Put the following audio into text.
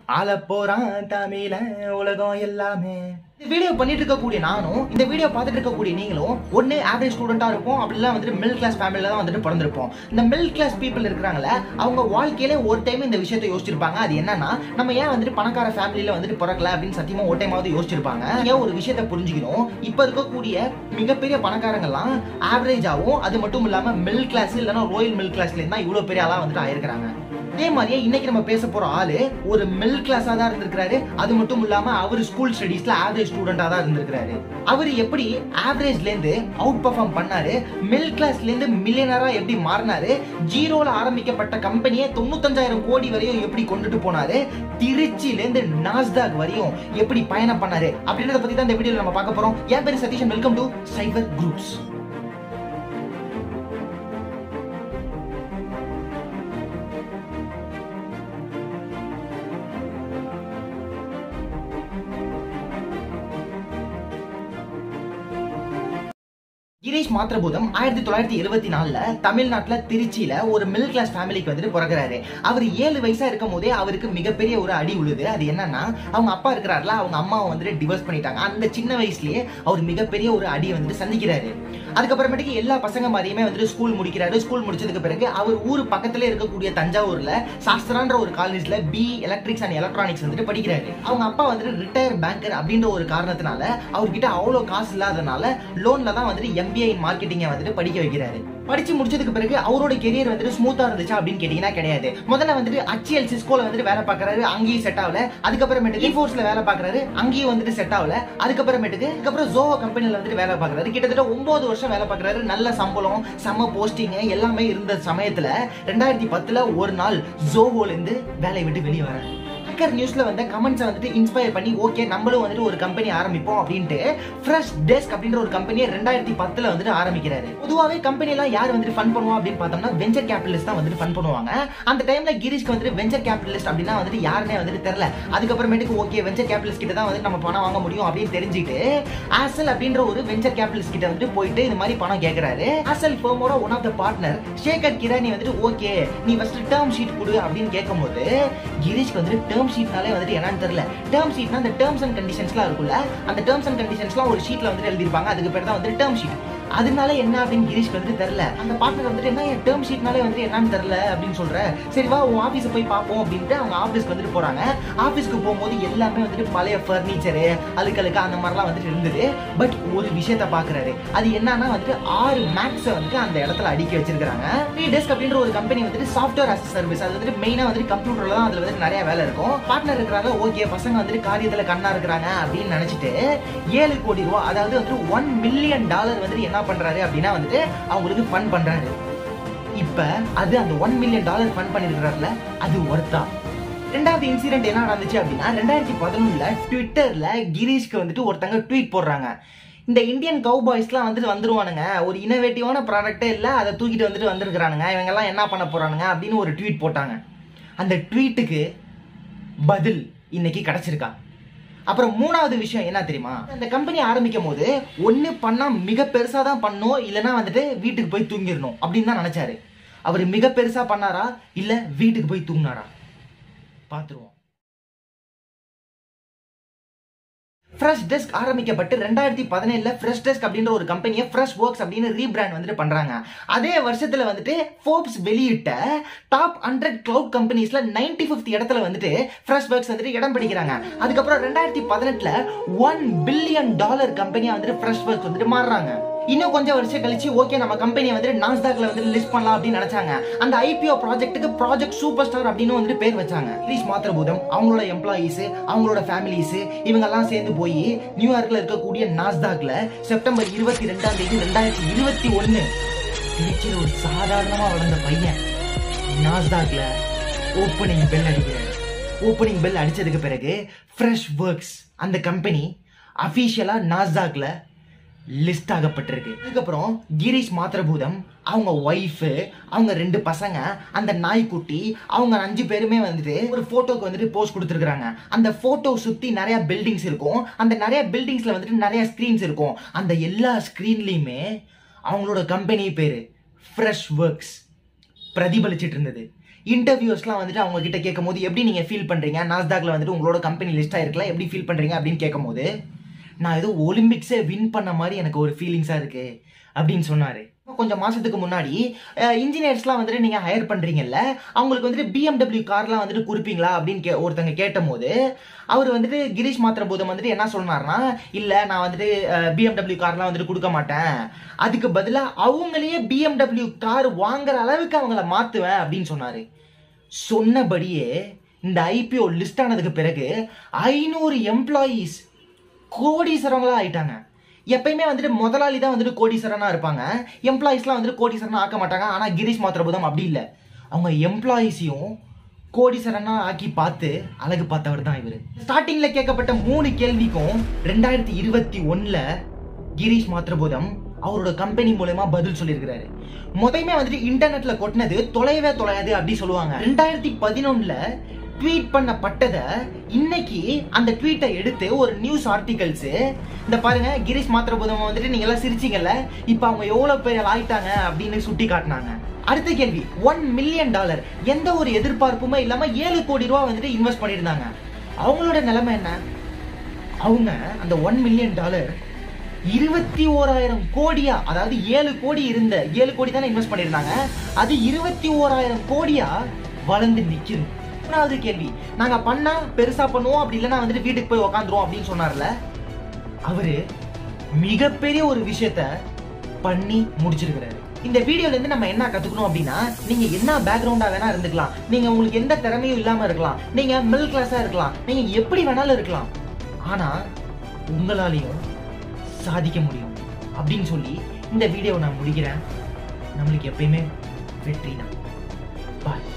ஆள போறான் தமிழ உலகம் எல்லாமே இந்த வீடியோ பண்ணிட்டு இருக்கக்கூடிய நானும் இந்த வீடியோ பார்த்துட்டு இருக்கக்கூடிய நீங்களும் ஒன்னு ஆவரேஜ் ஸ்டூடெண்டா இருப்போம் அப்படிலாம் வந்துட்டு மிடில் கிளாஸ் ஃபேமிலில தான் வந்துட்டு பிறந்திருப்போம் இந்த மிடில் கிளாஸ் பீப்புள் இருக்கிறாங்களே அவங்க வாழ்க்கையில ஒரு டைம் இந்த விஷயத்தை யோசிச்சிருப்பாங்க அது என்னன்னா நம்ம ஏன் வந்துட்டு பணக்கார ஃபேமிலியில வந்துட்டு பிறக்கல அப்படின்னு சத்தியமா ஒரு டைமாவது யோசிச்சிருப்பாங்க ஏன் ஒரு விஷயத்தை புரிஞ்சுக்கணும் இப்ப இருக்கக்கூடிய மிகப்பெரிய பணக்காரங்கெல்லாம் ஆவரேஜாவும் அது மட்டும் இல்லாம மிடில் கிளாஸ் இல்லைன்னா ரோயல் மிடில் கிளாஸ்ல இருந்தா இவ்வளவு பெரிய ஆளா வந்துட்டு ஆயிருக்கிறாங்க அதே மாதிரியே இன்னைக்கு நம்ம பேச போற ஆளு ஒரு மிடில் கிளாஸா தான் இருந்திருக்காரு அது மட்டும் இல்லாம அவர் ஸ்கூல் ஸ்டடீஸ்ல ஆவரேஜ் ஸ்டூடெண்டா தான் இருந்திருக்காரு அவர் எப்படி ஆவரேஜ்ல இருந்து அவுட் பர்ஃபார்ம் பண்ணாரு மிடில் கிளாஸ்ல இருந்து மில்லியனரா எப்படி மாறினாரு ஜீரோல ஆரம்பிக்கப்பட்ட கம்பெனியை தொண்ணூத்தஞ்சாயிரம் கோடி வரையும் எப்படி கொண்டுட்டு போனாரு திருச்சியில இருந்து நாஸ்டாக் வரையும் எப்படி பயணம் பண்ணாரு அப்படின்றத பத்தி தான் இந்த வீடியோல நம்ம பார்க்க போறோம் என் பேரு Satish welcome to cyber groups Girish Mathrubootham ஆயிரத்தி தொள்ளாயிரத்தி எழுபத்தி நாலுல தமிழ்நாட்டுல திருச்சியில ஒரு மிடில் கிளாஸ் ஃபேமிலிக்கு வந்துட்டு பிறகுறாரு அவர் ஏழு வயசா இருக்கும் போதே அவருக்கு மிகப்பெரிய ஒரு அடி உழுது அது என்னன்னா அவங்க அப்பா இருக்கிறாருல அவங்க அம்மாவை வந்துட்டு டிவோர்ஸ் பண்ணிட்டாங்க அந்த சின்ன வயசுலயே அவர் மிகப்பெரிய ஒரு அடியை வந்துட்டு சந்திக்கிறாரு அதுக்கப்புறமேட்டுக்கு எல்லா பசங்க மாதிரியுமே வந்துட்டு ஸ்கூல் முடிக்கிறாரு ஸ்கூல் முடிச்சதுக்கு பிறகு அவர் ஊர் பக்கத்துல இருக்கக்கூடிய தஞ்சாவூர்ல சாஸ்திரான்ற ஒரு காலேஜ்ல பி எலக்ட்ரிக்ஸ் அண்ட் எலக்ட்ரானிக்ஸ் வந்துட்டு படிக்கிறாரு அவங்க அப்பா வந்துட்டு ரிட்டையர் பேங்கர் அப்படின்ற ஒரு காரணத்தினால அவர்கிட்ட அவ்வளவு காசு இல்லாதனால லோன்ல தான் வந்துட்டு எம்பிஐ மார்க்கெட்டிங்கை வந்துட்டு படிக்க வைக்கிறாரு படிச்சு முடிச்சதுக்கு பிறகு அவரோட கெரியர் வந்துட்டு ஸ்மூத்தா இருந்துச்சா அப்படின்னு கேட்டீங்கன்னா கிடையாது முதல்ல வந்துட்டு HCL சிஸ்கோல வந்துட்டு வேலை பார்க்கறாரு அங்கேயும் செட் ஆகல அதுக்கப்புறமேட்டுக்கு இன்ஃபோர்ஸ்ல வேலை பார்க்கறாரு அங்கேயும் வந்துட்டு செட் ஆகல அதுக்கப்புறமேட்டுக்கு அதுக்கப்புறம் ஜோவோ கம்பெனில வந்துட்டு வேலை பார்க்கறாரு கிட்டத்தட்ட ஒன்பது வருஷம் வேலை பார்க்கறாரு நல்ல சம்பளம் செம்ம போஸ்டிங் எல்லாமே இருந்த சமயத்துல ரெண்டாயிரத்தி பத்துல ஒரு நாள் ஜோவோல இருந்து வேலையை விட்டு வெளியே வராரு ஹேக்கர் நியூஸ்ல வந்த கமெண்ட்ஸை வந்துட்டு இன்ஸ்பயர் பண்ணி ஓகே நம்மளும் வந்துட்டு ஒரு கம்பெனி ஆரம்பிப்போம் அப்படின்ட்டு ஃப்ரெஷ் டெஸ்க் அப்படின்ற ஒரு கம்பெனியை ரெண்டாயிரத்தி பத்துல வந்துட்டு ஆரம்பிக்கிறாரு பொதுவாகவே கம்பெனி எல்லாம் யார் வந்துட்டு ஃபன் பண்ணுவா அப்படின்னு பார்த்தோம்னா வெஞ்சர் கேபிட்டலிஸ்ட் தான் வந்துட்டு ஃபன் பண்ணுவாங்க அந்த டைம்ல கிரீஷ்க்கு வந்துட்டு வெஞ்சர் கேபிட்டலிஸ்ட் அப்படின்னா வந்துட்டு யாருன்னே வந்துட்டு தெரியல அதுக்கப்புறமேட்டுக்கு ஓகே வெஞ்சர் கேபிட்டலிஸ்ட் கிட்ட தான் வந்துட்டு நம்ம பணம் வாங்க முடியும் அப்படின்னு தெரிஞ்சுட்டு ஆசல் அப்படின்ற ஒரு வெஞ்சர் கேபிட்டலிஸ்ட் கிட்ட வந்துட்டு போயிட்டு இந்த மாதிரி பணம் கேட்கறாரு ஆசல் ஃபர்மோட one of the partner Shekhar Kirani வந்துட்டு ஓகே நீ ஃபர்ஸ்ட் டேர்ம் ஷீட் கொடு அப்படின்னு கேட்கும்போது கிரீஷ்க்கு வந்துட்டு டேர்ம் ஷீட்னாலே வந்துட்டு என்னன்னு தெரியல டேர்ம் ஷீட்னா அந்த டேர்ம்ஸ் அண்ட் கண்டிஷன்ஸ்லாம் இருக்குல்ல அந்த டேர்ம்ஸ் அண்ட் கண்டிஷன்ஸ்லாம் ஒரு ஷீட்ல வந்துட்டு எழுதிருப்பாங்க அதுக்கு பேர் தான் வந்துட்டு டேர்ம் ஷீட் அதனால என்ன அப்படின்னு கிரீஷ்க்கு வந்துட்டு தெரியல அந்த பார்ட்னர் வந்துட்டு என்ன என் டேர்ம் ஷீட்னாலே வந்துட்டு என்னன்னு தெரியல அப்படின்னு சொல்ற சரி வா உன் ஆஃபீஸை போய் பார்ப்போம் அப்படின்ட்டு அவங்க ஆஃபீஸ்க்கு வந்துட்டு போறாங்க ஆஃபீஸ்க்கு போகும்போது எல்லாமே வந்துட்டு பழைய ஃபர்னிச்சரு அழுக்கழுக்கு அந்த மாதிரிலாம் வந்துட்டு இருந்தது பட் ஒரு விஷயத்த பாக்குறாரு அது என்னன்னா வந்துட்டு ஆறு மேக்ஸை வந்துட்டு அந்த இடத்துல அடுக்கி வச்சிருக்காங்க த்ரீ டெஸ்க் அப்படின்ற ஒரு கம்பெனி வந்துட்டு சாஃப்ட்வேர் அஸ் சர்வீஸ் அது வந்துட்டு மெயினா வந்துட்டு கம்ப்யூட்டர்ல தான் அதுல வந்துட்டு நிறைய வேலை இருக்கும் பார்ட்னர் இருக்கிறாங்க ஓகே பசங்க வந்துட்டு காரியத்துல கண்ணா இருக்கிறாங்க அப்படின்னு நினைச்சிட்டு ஏழு கோடி ரூபா அதாவது வந்துட்டு ஒன் மில்லியன் டாலர் வந்துட்டு என்ன பண்றாரு அப்படின்னா வந்துட்டு அவங்களுக்கு ஃபன் பண்றாரு இப்ப அது அந்த ஒன் மில்லியன் டாலர் ஃபன் பண்ணிருக்கிறாருல அது ஒர்த்தா ரெண்டாவது இன்சிடென்ட் என்ன நடந்துச்சு அப்படின்னா ரெண்டாயிரத்தி பதினொன்னுல ட்விட்டர்ல கிரீஷ்க்கு வந்துட்டு ஒருத்தங்க ட்வீட் போடுறாங்க இந்த இந்தியன் கவு பாய்ஸ்லாம் வந்துட்டு வந்துருவானுங்க ஒரு இனோவேட்டிவான ப்ராடக்டே இல்லை அதை தூக்கிட்டு வந்துட்டு வந்திருக்கிறானுங்க இவங்கெல்லாம் என்ன பண்ண போறானுங்க அப்படின்னு ஒரு ட்வீட் போட்டாங்க அந்த ட்வீட்டுக்கு பதில் இன்னைக்கு கிடைச்சிருக்கா அப்புறம் மூணாவது விஷயம் என்ன தெரியுமா அந்த கம்பெனி ஆரம்பிக்கும் போது ஒன்று பண்ணா மிக பெருசா தான் பண்ணும் இல்லைன்னா வந்துட்டு வீட்டுக்கு போய் தூங்கிடணும் அப்படின்னு தான் நினைச்சாரு அவர் மிக பெருசா பண்ணாரா இல்ல வீட்டுக்கு போய் தூங்கினாரா பார்த்துருவோம் ஃப்ரெஷ் டெஸ்க் ஆரம்பிக்கப்பட்டு ரெண்டாயிரத்தி பதினேழுல ஃப்ரெஷ் டெஸ்க் அப்படின்ற ஒரு கம்பெனியை ஃப்ரெஷ் ஒர்க்ஸ் அப்படின்னு ரீபிராண்ட் வந்துட்டு பண்றாங்க அதே வருஷத்துல வந்துட்டு ஃபோர்ப்ஸ் வெளியிட்ட டாப் ஹண்ட்ரட் கிளவுட் கம்பெனிஸ்ல நைன்டி ஃபிஃப்த் இடத்துல வந்துட்டு ஃப்ரெஷ் ஒர்க்ஸ் வந்துட்டு இடம் பிடிக்கிறாங்க அதுக்கப்புறம் ரெண்டாயிரத்தி பதினெட்டுல ஒன் பில்லியன் டாலர் கம்பெனியா வந்துட்டு ஃப்ரெஷ் ஒர்க்ஸ் வந்துட்டு மாறுறாங்க இன்னும் கொஞ்சம் வருஷம் கழிச்சு ஓகே நம்ம கம்பெனியை வந்துட்டு நாஸ்டாக்ல வந்து லிஸ்ட் பண்ணலாம் அப்படின்னு நினைச்சாங்க அந்த ஐபிஓ ப்ராஜெக்ட்டுக்கு ப்ராஜெக்ட் சூப்பர் ஸ்டார் அப்படின்னு வந்துட்டு பேர் வச்சாங்க கிரீஷ் மாத்திரபூதம் அவங்களோட எம்ப்ளாயீஸ் அவங்களோட ஃபேமிலிஸ் இவங்க எல்லாம் சேர்ந்து போய் நியூயார்க்ல இருக்கக்கூடிய நாஸ்டாக்ல செப்டம்பர் இருபத்தி ரெண்டாம் தேதி ரெண்டாயிரத்தி இருபத்தி ஒன்னு திருச்சியில் ஒரு சாதாரணமா வளர்ந்த பையன் நாஸ்டாக்ல ஓப்பனிங் பெல் அடிக்கிறார் ஓப்பனிங் பெல் அடிச்சதுக்கு பிறகு ஃப்ரெஷ் ஒர்க்ஸ் அந்த கம்பெனி அஃபீஷியலா நாஸ்டாக்ல லிஸ்ட் ஆகப்பட்டிருக்கு அதுக்கப்புறம் கிரீஷ் மாத்திரபூதம் அவங்க ஒய்ஃபு அவங்க ரெண்டு பசங்க அந்த நாய்க்குட்டி அவங்க அஞ்சு பேருமே வந்துட்டு ஒரு போட்டோக்கு வந்துட்டு போஸ்ட் கொடுத்துருக்காங்க அந்த போட்டோ சுத்தி நிறைய பில்டிங்ஸ் இருக்கும் அந்த நிறைய பில்டிங்ஸ்ல வந்துட்டு நிறைய ஸ்கிரீன்ஸ் இருக்கும் அந்த எல்லா ஸ்கிரீன்லயுமே அவங்களோட கம்பெனி பேரு ஃப்ரெஷ் ஒர்க்ஸ் பிரதிபலிச்சிட்டு இருந்தது இன்டர்வியூஸ்லாம் வந்துட்டு அவங்க கிட்ட கேட்கும் போது எப்படி நீங்க ஃபீல் பண்றீங்க நாஸ்டாக்ல வந்துட்டு உங்களோட கம்பெனி லிஸ்ட் ஆயிருக்கலாம் எப்படி ஃபீல் பண்றீங்க அப்படின்னு கேட்கும் போது நான் ஏதோ ஒலிம்பிக்ஸே வின் பண்ண மாதிரி எனக்கு ஒரு ஃபீலிங்ஸா இருக்கு அப்படின்னு சொன்னாரு கொஞ்சம் மாசத்துக்கு முன்னாடி இன்ஜினியர்ஸ்லாம் வந்துட்டு நீங்க ஹையர் பண்றீங்கல்ல அவங்களுக்கு வந்துட்டு பிஎம்டபிள்யூ கார்லாம் வந்துட்டு கொடுப்பீங்களா அப்படின்னு கே ஒருத்தங்க கேட்டும் போது அவர் வந்துட்டு கிரீஷ் மாத்திரபூதம் வந்துட்டு என்ன சொன்னார்னா இல்ல நான் வந்துட்டு பிஎம்டபிள்யூ கார்லாம் வந்துட்டு கொடுக்க மாட்டேன் அதுக்கு பதிலா அவங்களையே பிஎம்டபிள்யூ கார் வாங்குற அளவுக்கு அவங்கள மாத்துவேன் அப்படின்னு சொன்னாரு சொன்னபடியே இந்த ஐபிஓ லிஸ்ட் ஆனதுக்கு பிறகு ஐநூறு எம்ப்ளாயீஸ் கோடீஸ்வரங்களா ஆயிட்டாங்க எப்பயுமே வந்துட்டு முதலாளி தான் வந்துட்டு கோடீஸ்வரனா இருப்பாங்க எம்ப்ளாயீஸ்லாம் வந்துட்டு கோடீஸ்வரனா ஆக்க மாட்டாங்க ஆனா கிரீஷ் மாத்திரபூதம் அப்படி இல்லை அவங்க எம்ப்ளாயீஸையும் கோடீஸ்வரனா ஆக்கி பார்த்து அழகு பார்த்தவர் தான் இவர் ஸ்டார்டிங்ல கேட்கப்பட்ட மூணு கேள்விக்கும் ரெண்டாயிரத்தி இருபத்தி ஒண்ணுல கிரீஷ் மாத்திரபூதம் அவரோட கம்பெனி மூலயமா பதில் சொல்லியிருக்கிறாரு முதமே வந்துட்டு இன்டர்நெட்ல கொட்டினது தொலைவே தொலையாது அப்படி சொல்லுவாங்க ரெண்டாயிரத்தி பதினொன்னுல ட்வீட் பண்ணப்பட்டதை இன்னைக்கு அந்த ட்வீட்டை எடுத்து ஒரு நியூஸ் ஆர்டிகல்ஸ் இந்த பாருங்க கிரீஷ் மாத்திரபூதம் வந்துட்டு நீங்க எல்லாம் சிரிச்சீங்கல்ல இப்போ அவங்க எவ்வளவு பேர் ஆயிட்டாங்க அப்படின்னு சுட்டி காட்டினாங்க அடுத்த கேள்வி ஒன் மில்லியன் டாலர் எந்த ஒரு எதிர்பார்ப்புமே இல்லாம ஏழு கோடி ரூபா வந்துட்டு இன்வெஸ்ட் பண்ணியிருந்தாங்க அவங்களோட நிலைமை என்ன அவங்க அந்த ஒன் மில்லியன் டாலர் இருபத்தி ஓராயிரம் கோடியா அதாவது ஏழு கோடி இருந்த ஏழு கோடி தானே இன்வெஸ்ட் பண்ணியிருந்தாங்க அது இருபத்தி ஓராயிரம் கோடியா வளர்ந்து நிக்குது மூணாவது கேள்வி நாங்க பண்ணா பெருசா பண்ணுவோம் அப்படி இல்லைன்னா வந்துட்டு வீட்டுக்கு போய் உக்காந்துருவோம் அப்படின்னு சொன்னார்ல அவரு மிகப்பெரிய ஒரு விஷயத்த பண்ணி முடிச்சிருக்கிறாரு இந்த வீடியோல இருந்து நம்ம என்ன கத்துக்கணும் அப்படின்னா நீங்க என்ன பேக்ரவுண்டா வேணா இருந்துக்கலாம் நீங்க உங்களுக்கு எந்த திறமையும் இல்லாம இருக்கலாம் நீங்க மிடில் கிளாஸா இருக்கலாம் நீங்க எப்படி வேணாலும் இருக்கலாம் ஆனா உங்களாலையும் சாதிக்க முடியும் அப்படின்னு சொல்லி இந்த வீடியோவை நான் முடிக்கிறேன் நம்மளுக்கு எப்பயுமே வெற்றி தான் பாய்